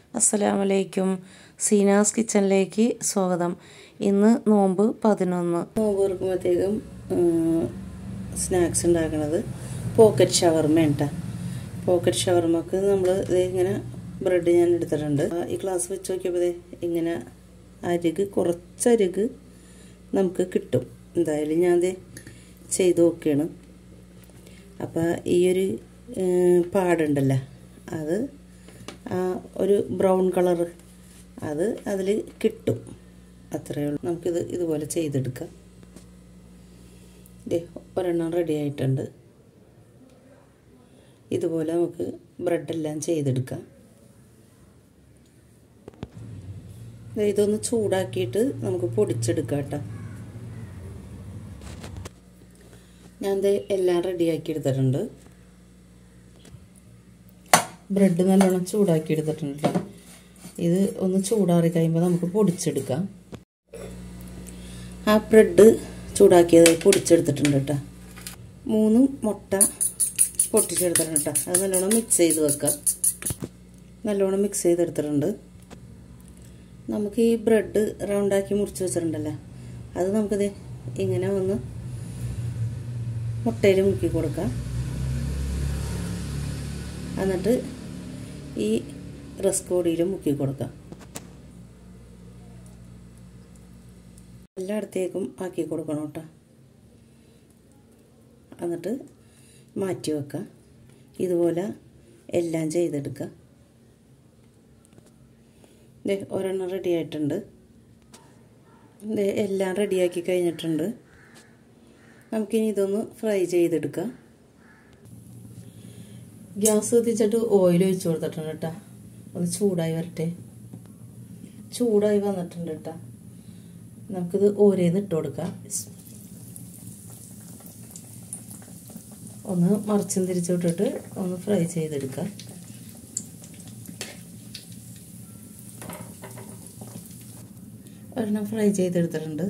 അസ്സലാമലൈക്കും സീനാസ് കിച്ചണിലേക്ക് സ്വാഗതം ഇന്ന് നോമ്പ് പതിനൊന്ന് നോമ്പ് തുറക്കുമ്പോഴത്തേക്കും സ്നാക്സ് ഉണ്ടാക്കണത് പോക്കറ്റ് ഷവർമ കേട്ടോ പോക്കറ്റ് ഷവർമക്ക് നമ്മൾ ഇങ്ങനെ ബ്രെഡ് ഞാൻ എടുത്തിട്ടുണ്ട് ഈ ഗ്ലാസ് വെച്ച് നോക്കിയപ്പോൾ ഇങ്ങനെ അരുക് കുറച്ചരുക് നമുക്ക് കിട്ടും എന്തായാലും ഞാൻ അത് ചെയ്ത് നോക്കുകയാണ് അപ്പോൾ ഈ ഒരു പാടുണ്ടല്ലോ അത് ഒരു ബ്രൗൺ കളർ അത് അതിൽ കിട്ടും അത്രയേ ഉള്ളൂ നമുക്കിത് ഇതുപോലെ ചെയ്തെടുക്കാം ഇതേ ഒരെണ്ണം റെഡി ആയിട്ടുണ്ട് ഇതുപോലെ നമുക്ക് ബ്രെഡെല്ലാം ചെയ്തെടുക്കാം ഇതൊന്ന് ചൂടാക്കിയിട്ട് നമുക്ക് പൊടിച്ചെടുക്കാം കേട്ടോ ഞാൻ ഇത് എല്ലാം റെഡിയാക്കി എടുത്തിട്ടുണ്ട് ബ്രെഡ് നല്ലോണം ചൂടാക്കി എടുത്തിട്ടുണ്ട് ഇത് ഒന്ന് ചൂടാറി കഴിയുമ്പോൾ നമുക്ക് പൊടിച്ചെടുക്കാം ആ ബ്രെഡ് ചൂടാക്കിയത് പൊടിച്ചെടുത്തിട്ടുണ്ട് കേട്ടോ മൂന്ന് മുട്ട പൊട്ടിച്ചെടുത്തിട്ടുണ്ട് കേട്ടോ അത് നല്ലോണം മിക്സ് ചെയ്ത് വെക്കാം നല്ലോണം മിക്സ് ചെയ്തെടുത്തിട്ടുണ്ട് നമുക്ക് ഈ ബ്രെഡ് റൗണ്ടാക്കി മുറിച്ച് വെച്ചിട്ടുണ്ടല്ലോ അത് നമുക്കിത് ഇങ്ങനെ ഒന്ന് മുട്ടയിൽ മുക്കി കൊടുക്കാം എന്നിട്ട് ഈ റസ്ക് പൊടിയിൽ മുക്കി കൊടുക്കാം എല്ലായിടത്തേക്കും ആക്കി കൊടുക്കണം കേട്ടോ എന്നിട്ട് മാറ്റി വെക്കാം ഇതുപോലെ എല്ലാം ചെയ്തെടുക്കുക ദേ ഒരെണ്ണം റെഡി ആയിട്ടുണ്ട് ദേ എല്ലാം റെഡിയാക്കി കഴിഞ്ഞിട്ടുണ്ട് നമുക്കിനി ഇതൊന്ന് ഫ്രൈ ചെയ്തെടുക്കാം ഗ്യാസ് കത്തിച്ചിട്ട് ഓയിൽ ഒഴിച്ചു കൊടുത്തിട്ടുണ്ട് കേട്ടോ ഒന്ന് ചൂടായി വരട്ടെ ചൂടായി വന്നിട്ടുണ്ട് കേട്ടോ നമുക്കിത് ഓരോന്ന് ഇട്ട് കൊടുക്കാം ഒന്ന് മറിച്ചും തിരിച്ചു വിട്ടിട്ട് ഒന്ന് ഫ്രൈ ചെയ്തെടുക്കാം ഒരെണ്ണം ഫ്രൈ ചെയ്തെടുത്തിട്ടുണ്ട്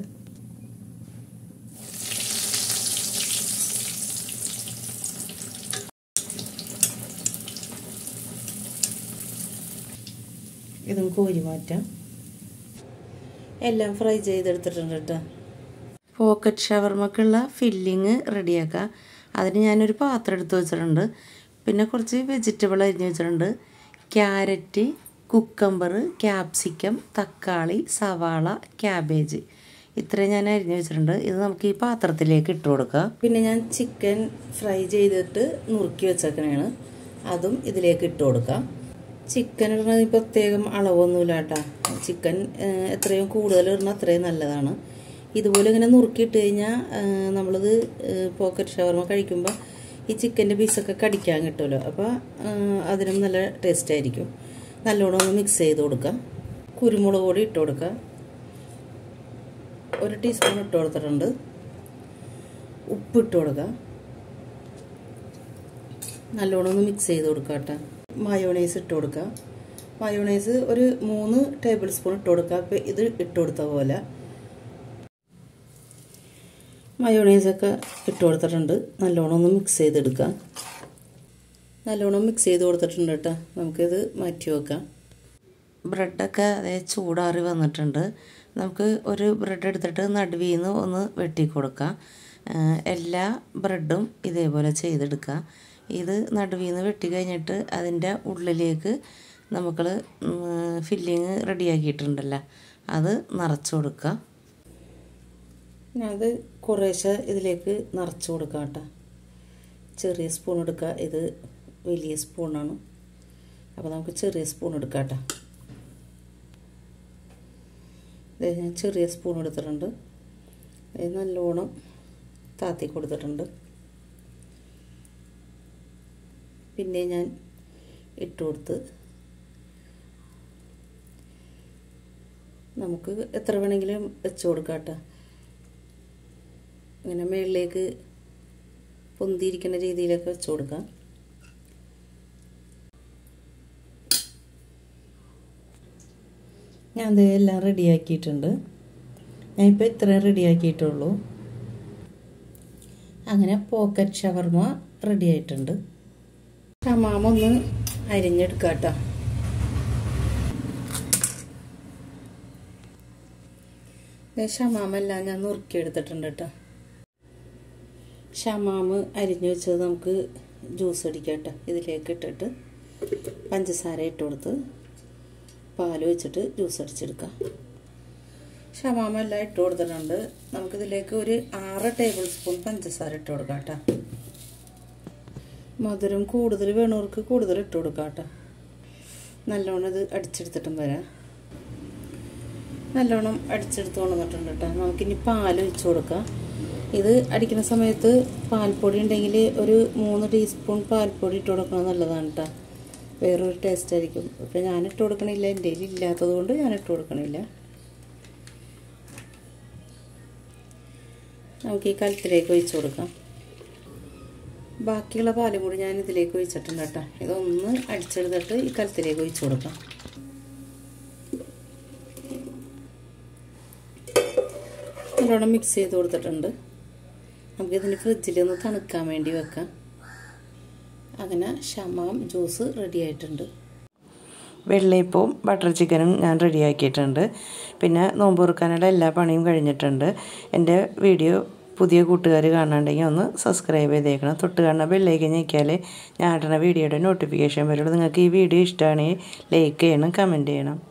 ഇതും കോരി മാറ്റാം എല്ലാം ഫ്രൈ ചെയ്തെടുത്തിട്ടുണ്ട് കേട്ടോ പോക്കറ്റ് ഷവർമക്കുള്ള ഫില്ലിങ് റെഡിയാക്കാം അതിന് ഞാനൊരു പാത്രം എടുത്ത് വെച്ചിട്ടുണ്ട് പിന്നെ കുറച്ച് വെജിറ്റബിൾ അരിഞ്ഞ് വെച്ചിട്ടുണ്ട് ക്യാരറ്റ് കുക്കമ്പർ ക്യാപ്സിക്കം തക്കാളി സവാള ക്യാബേജ് ഇത്രയും ഞാൻ അരിഞ്ഞ് വെച്ചിട്ടുണ്ട് ഇത് നമുക്ക് ഈ പാത്രത്തിലേക്ക് ഇട്ട് കൊടുക്കാം പിന്നെ ഞാൻ ചിക്കൻ ഫ്രൈ ചെയ്തിട്ട് നുറുക്കി വെച്ചേക്കണേണ് അതും ഇതിലേക്ക് ഇട്ട് കൊടുക്കാം ചിക്കൻ ഇടുന്നത് പ്രത്യേകം അളവൊന്നുമില്ല കേട്ടോ ചിക്കൻ എത്രയും കൂടുതൽ ഇടുന്ന അത്രയും നല്ലതാണ് ഇതുപോലെ ഇങ്ങനെ നുറുക്കിയിട്ട് കഴിഞ്ഞാൽ നമ്മളിത് പോക്കറ്റ് ഷവർമ കഴിക്കുമ്പോൾ ഈ ചിക്കൻ്റെ പീസൊക്കെ കടിക്കാൻ കിട്ടുമല്ലോ അപ്പോൾ അതിനും നല്ല ടേസ്റ്റ് ആയിരിക്കും നല്ലോണം ഒന്ന് മിക്സ് ചെയ്ത് കൊടുക്കാം കുരുമുളക് പൊടി ഇട്ട് കൊടുക്കുക ഒരു ടീസ്പൂൺ ഇട്ട് കൊടുത്തിട്ടുണ്ട് ഉപ്പ് ഇട്ട് കൊടുക്കുക നല്ലോണം ഒന്ന് മിക്സ് ചെയ്ത് കൊടുക്കുക കേട്ടോ മയോണൈസ് ഇട്ട് കൊടുക്കുക മയോണൈസ് ഒരു മൂന്ന് ടേബിൾ സ്പൂൺ ഇട്ട് കൊടുക്കുക അപ്പോൾ ഇത് ഇട്ട് കൊടുത്ത പോലെ മയോണൈസൊക്കെ ഇട്ട് കൊടുത്തിട്ടുണ്ട് നല്ലോണം ഒന്ന് മിക്സ് ചെയ്തെടുക്കുക നല്ലോണം മിക്സ് ചെയ്ത് കൊടുത്തിട്ടുണ്ട് കേട്ടോ നമുക്കിത് മാറ്റി വെക്കാം ബ്രെഡൊക്കെ അതേ ചൂടാറി വന്നിട്ടുണ്ട് നമുക്ക് ഒരു ബ്രെഡ് എടുത്തിട്ട് നടുവിൽ നിന്ന് ഒന്ന് വെട്ടി കൊടുക്കാം എല്ലാ ബ്രെഡും ഇതേപോലെ ചെയ്തെടുക്കുക ഇത് നടുവിൽ നിന്ന് വെട്ടി കഴിഞ്ഞിട്ട് അതിൻ്റെ ഉള്ളിലേക്ക് നമുക്ക് ഫില്ലിങ് റെഡിയാക്കിയിട്ടുണ്ടല്ലോ അത് നിറച്ച് കൊടുക്കുക അത് കുറേശ്ശെ ഇതിലേക്ക് നിറച്ച് കൊടുക്കാം കേട്ടോ ചെറിയ സ്പൂൺ എടുക്കുക ഇത് വലിയ സ്പൂണാണ് അപ്പോൾ നമുക്ക് ചെറിയ സ്പൂൺ എടുക്കാം കേട്ടോ ഞാൻ ചെറിയ സ്പൂൺ എടുത്തിട്ടുണ്ട് ഇത് നല്ലോണം താത്തി കൊടുത്തിട്ടുണ്ട് പിന്നെ ഞാൻ ഇട്ട് കൊടുത്ത് നമുക്ക് എത്ര വേണമെങ്കിലും വെച്ച് കൊടുക്കാം കേട്ടോ ഇങ്ങനെ മുകളിലേക്ക് പൊന്തിയിരിക്കുന്ന രീതിയിലൊക്കെ വെച്ച് കൊടുക്കാം ഞാൻ അത് എല്ലാം റെഡിയാക്കിയിട്ടുണ്ട് ഞാനിപ്പോൾ ഇത്രയും റെഡിയാക്കിയിട്ടുള്ളൂ അങ്ങനെ പോക്കറ്റ് ഷവർമ റെഡി ആയിട്ടുണ്ട് ഷമാമ ഒന്ന് അരിഞ്ഞെടുക്കാം കേട്ടോ ഷമാമെല്ലാം ഞാൻ നുറുക്കി എടുത്തിട്ടുണ്ട് കേട്ടോ ഷമാമ് അരിഞ്ഞു വെച്ചത് നമുക്ക് ജ്യൂസ് അടിക്കാം കേട്ടോ ഇതിലേക്ക് ഇട്ടിട്ട് പഞ്ചസാര ഇട്ട് കൊടുത്ത് പാൽ വെച്ചിട്ട് ജ്യൂസ് അടിച്ചെടുക്കാം ഷമാമെല്ലാം ഇട്ട് കൊടുത്തിട്ടുണ്ട് നമുക്കിതിലേക്ക് ഒരു ആറ് ടേബിൾ സ്പൂൺ പഞ്ചസാര ഇട്ട് കൊടുക്കാം കേട്ടോ മധുരം കൂടുതൽ വേണവർക്ക് കൂടുതൽ ഇട്ട് കൊടുക്കാം കേട്ടോ നല്ലോണം ഇത് അടിച്ചെടുത്തിട്ടും വരാം നല്ലോണം അടിച്ചെടുത്ത് കൊണ്ടുവന്നിട്ടുണ്ട് കേട്ടോ നമുക്കിനി പാൽ ഒഴിച്ചു കൊടുക്കാം ഇത് അടിക്കുന്ന സമയത്ത് പാൽപ്പൊടി ഉണ്ടെങ്കിൽ ഒരു മൂന്ന് ടീസ്പൂൺ പാൽപ്പൊടി ഇട്ട് കൊടുക്കുന്നത് നല്ലതാണ് കേട്ടോ വേറൊരു ടേസ്റ്റ് ആയിരിക്കും ഇപ്പം ഞാൻ ഇട്ട് കൊടുക്കണില്ല എൻ്റെ കയ്യിൽ ഇല്ലാത്തത് കൊണ്ട് ഞാൻ ഇട്ട് കൊടുക്കണില്ല നമുക്ക് ഈ കലത്തിലേക്ക് ഒഴിച്ചു കൊടുക്കാം ബാക്കിയുള്ള പാലും കൂടി ഞാൻ ഇതിലേക്ക് ഒഴിച്ചിട്ടുണ്ട് കേട്ടോ ഇതൊന്ന് അടിച്ചെടുത്തിട്ട് ഈ കലത്തിലേക്ക് ഒഴിച്ചു കൊടുക്കാം നല്ലോണം മിക്സ് ചെയ്ത് കൊടുത്തിട്ടുണ്ട് നമുക്കിതിന് ഫ്രിഡ്ജിൽ ഒന്ന് തണുക്കാൻ വേണ്ടി വെക്കാം അങ്ങനെ ഷമാം ജ്യൂസ് റെഡി ആയിട്ടുണ്ട് വെള്ളയപ്പവും ബട്ടർ ചിക്കനും ഞാൻ റെഡിയാക്കിയിട്ടുണ്ട് പിന്നെ നോമ്പ് തുറക്കാനുള്ള എല്ലാ പണിയും കഴിഞ്ഞിട്ടുണ്ട് എൻ്റെ വീഡിയോ പുതിയ കൂട്ടുകാർ കാണാണ്ടെങ്കിൽ ഒന്ന് സബ്സ്ക്രൈബ് ചെയ്തേക്കണം തൊട്ട് കാണുന്ന ബെല്ലേക്ക് ഞെക്കിയാൽ ഞാൻ ഇടുന്ന വീഡിയോയുടെ നോട്ടിഫിക്കേഷൻ വരുള്ളൂ നിങ്ങൾക്ക് ഈ വീഡിയോ ഇഷ്ടമാണെങ്കിൽ ലൈക്ക് ചെയ്യണം കമൻറ്റ് ചെയ്യണം